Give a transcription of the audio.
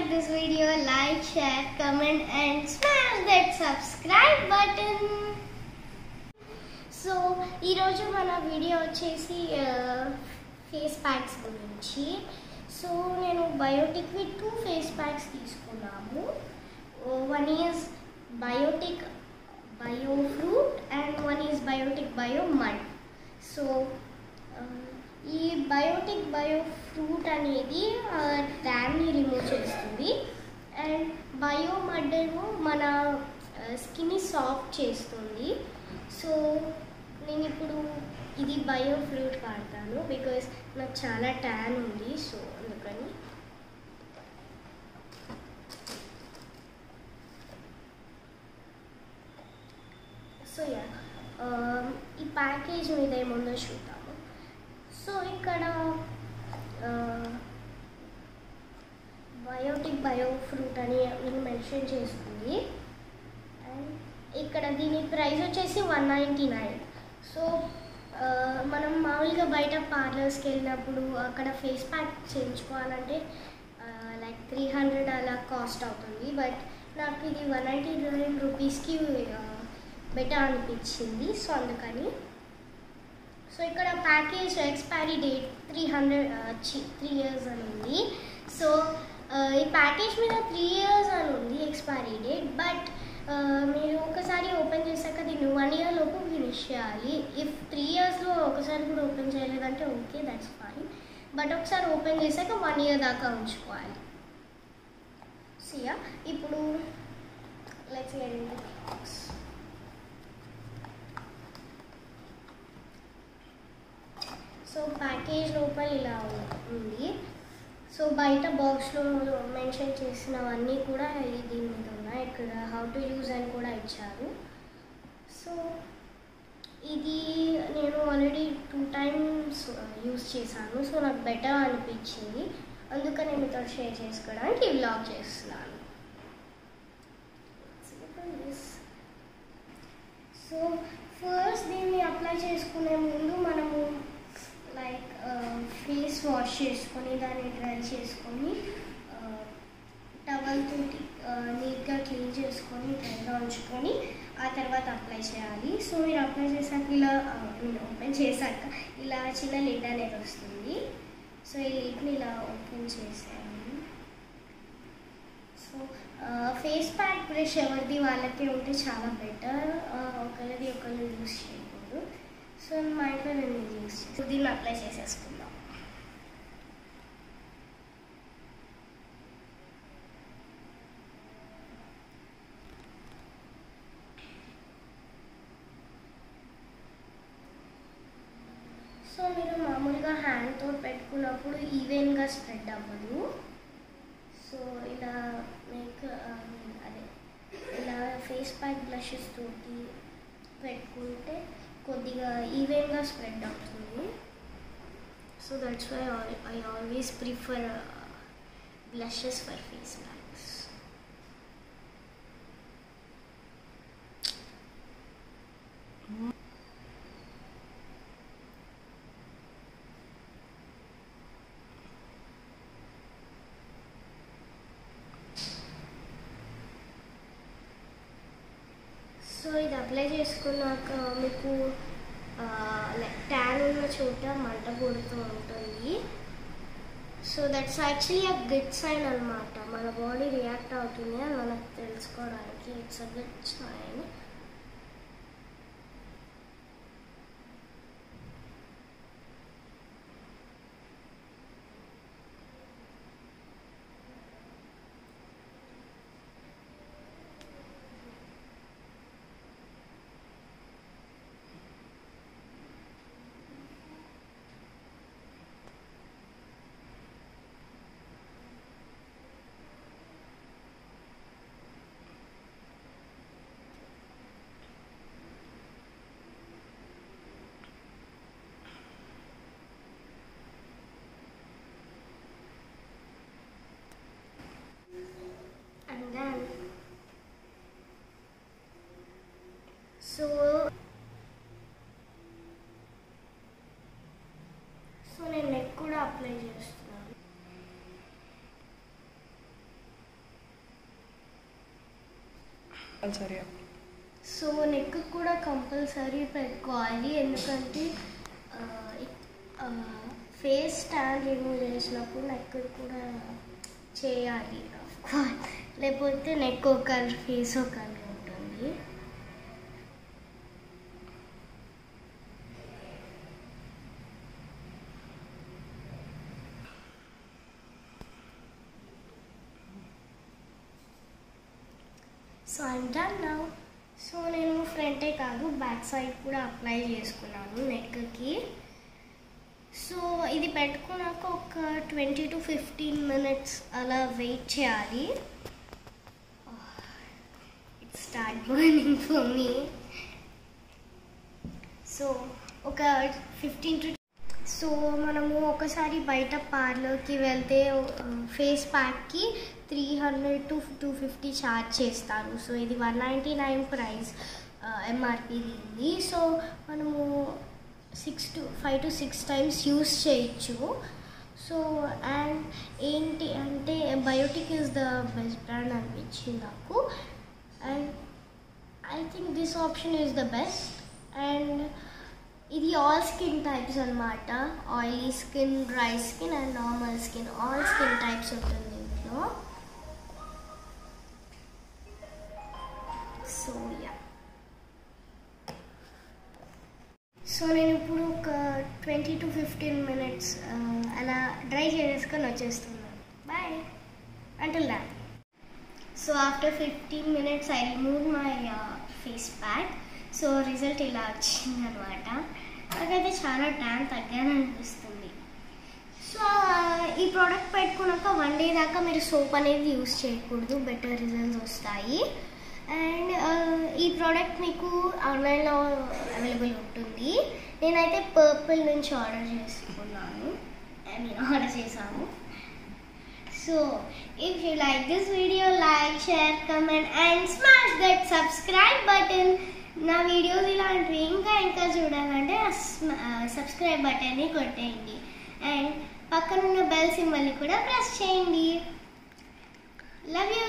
like this video, like, share, comment, and smash that subscribe button. So ఈరోజు మన video వచ్చేసి face packs గురించి so నేను బయోటిక్వి టూ ఫేస్ ప్యాక్స్ తీసుకున్నాము one is Biotique bio fruit and one is Biotique bio mud so ఈ Biotique bio fruit అనేది ట్యాన్ని రిమూవ్ చేస్తుంది అండ్ బయో మడ్ ఏమో మన స్కిన్ని సాఫ్ట్ చేస్తుంది సో నేను ఇప్పుడు ఇది బయో ఫ్రూట్ వాడతాను బికాస్ నాకు చాలా ట్యాన్ ఉంది సో అందుకని సో యా ఈ ప్యాకేజ్ మీద ఏముందో చూద్దాము సో ఇక్కడ బయోటిక్ బయో ఫ్రూట్ అని నేను మెన్షన్ చేసుకుంది అండ్ ఇక్కడ దీని ప్రైస్ వచ్చేసి వన్ నైంటీ నైన్ సో మనం మామూలుగా బయట పార్లర్స్కి వెళ్ళినప్పుడు అక్కడ ఫేస్ ప్యాక్ చేయించుకోవాలంటే లైక్ త్రీ హండ్రెడ్ అలా కాస్ట్ అవుతుంది బట్ నాకు ఇది వన్ నైంటీ నైన్ రూపీస్కి బెటర్ అనిపించింది సో అందుకని సో ఇక్కడ package expiry date three hundred three years అని ఉంది సో ఈ ప్యాకేజ్ మీద త్రీ ఇయర్స్ అని ఉంది ఎక్స్పైరీ డేట్ బట్ మీరు ఒకసారి ఓపెన్ చేశాక దీన్ని వన్ ఇయర్ లోపు ఫినిష్ చేయాలి ఇఫ్ త్రీ ఇయర్స్లో ఒకసారి కూడా ఓపెన్ చేయలేదంటే ఓకే దట్స్ ఫైన్ బట్ ఒకసారి ఓపెన్ చేశాక వన్ ఇయర్ దాకా ఉంచుకోవాలి సియా ఇప్పుడు let's get in the box so package లోపల ఇలా ఉంది సో బయట బాక్స్లో మెన్షన్ చేసినవన్నీ కూడా దీని మీద ఉన్నాయి ఇక్కడ హౌ టు యూజ్ అని కూడా ఇచ్చారు సో ఇది నేను ఆల్రెడీ టూ టైమ్స్ యూజ్ చేశాను సో నాకు బెటర్ అనిపించింది అందుకని మీతో షేర్ చేసుకోవడానికి వ్లాగ్ చేస్తున్నాను సో ఫస్ట్ దీన్ని అప్లై చేసుకునే ముందు మనము లైక్ ఫేస్ వాష్ చేసుకొని దాన్ని డ్రై చేసుకొని టవల్ తోటి నీట్గా క్లీన్ చేసుకొని డ్రైగా ఉంచుకొని ఆ తర్వాత అప్లై చేయాలి సో మీరు అప్లై చేశాక ఇలా ఓపెన్ చేశాక ఇలా చిన్న లిడ్ అనేది వస్తుంది సో ఈ లిడ్ని ఇలా ఓపెన్ చేసేయాలి సో ఫేస్ ప్యాక్ బ్రష్ ఎవరిది వాళ్ళకి ఉంటే చాలా బెటర్ ఒకరిది ఒకరు యూస్ చేయకూడదు సో మా ఇంట్లో నేను ఇది యూస్ చేసి దీన్ని అప్లై చేసేసుకుందాం సో మీరు మామూలుగా హ్యాండ్తో పెట్టుకున్నప్పుడు ఈవెన్గా స్ప్రెడ్ అవ్వదు సో ఇలా మేక్ అదే ఇలా ఫేస్ ప్యాక్ బ్లషెస్ తోటి పెట్టుకుంటే కొద్దిగా ఈవెన్గా స్ప్రెడ్ అవుతుంది so that's why I always prefer blushes for face packs so ఇది అప్లై చేసుకున్నాక మీకు లైక్ ట్యాన్ ఉన్న చోట మంట పుడుతూ ఉంటుంది so that's actually a good sign అనమాట మన బాడీ రియాక్ట్ అవుతుంది అని మనకు తెలుసుకోవడానికి it's a good sign compulsory so neck కూడా కంపల్సరీ పెట్టుకోవాలి ఎందుకంటే ఫేస్ స్టాండ్ రిమూవ్ చేసినప్పుడు నెక్ కూడా చేయాలి లేకపోతే నెక్ ఒక ఫేస్ ఒక ఉంటుంది so I'm done now so నేను ఫ్రంటే కాదు బ్యాక్ సైడ్ కూడా అప్లై చేసుకున్నాను నెక్కి సో ఇది పెట్టుకున్నాక ఒక ట్వంటీ టు ఫిఫ్టీన్ మినిట్స్ అలా వెయిట్ చేయాలి it start burning for me so ఒక ఫిఫ్టీన్ టు సో మనము ఒకసారి బయట పార్లర్కి వెళ్తే ఫేస్ ప్యాక్కి three hundred to two fifty charge చేస్తారు సో ఇది one ninety nine price MRP దీన్ని సో మనము six to five to six times use చేయొచ్చు సో అండ్ ఏంటి అంటే Biotique is the best brand అనిపించింది నాకు and I think this option is the best and ఇది ఆల్ స్కిన్ టైప్స్ అనమాట oily skin dry skin and normal skin all skin types ఉంటుంది ఇంట్లో so yeah so నేను ఇప్పుడు ఒక ట్వంటీ టు ఫిఫ్టీన్ మినిట్స్ అలా డ్రై చేసుకొని వచ్చేస్తున్నాను bye until that so after fifteen minutes I remove my face pack so result ఇలా వచ్చింది అనమాట నాకైతే చాలా ట్యాన్ తగ్గాను అనిపిస్తుంది సో ఈ ప్రోడక్ట్ పెట్టుకున్నాక వన్ డే దాకా మీరు సోప్ అనేది యూస్ చేయకూడదు బెటర్ రిజల్ట్స్ వస్తాయి అండ్ ఈ ప్రోడక్ట్ మీకు ఆన్లైన్లో అవైలబుల్ ఉంటుంది నేనైతే పర్పుల్ నుంచి ఆర్డర్ చేసుకున్నాను ఐ మీన్ ఆర్డర్ చేశాను so if you like this video like share comment and smash that subscribe button నా వీడియోస్ ఇలాంటివి ఇంకా ఇంకా చూడాలంటే సబ్స్క్రైబ్ బటన్ని కొట్టేయండి అండ్ పక్కనున్న బెల్ సింబల్ని కూడా ప్రెస్ చేయండి లవ్ యూ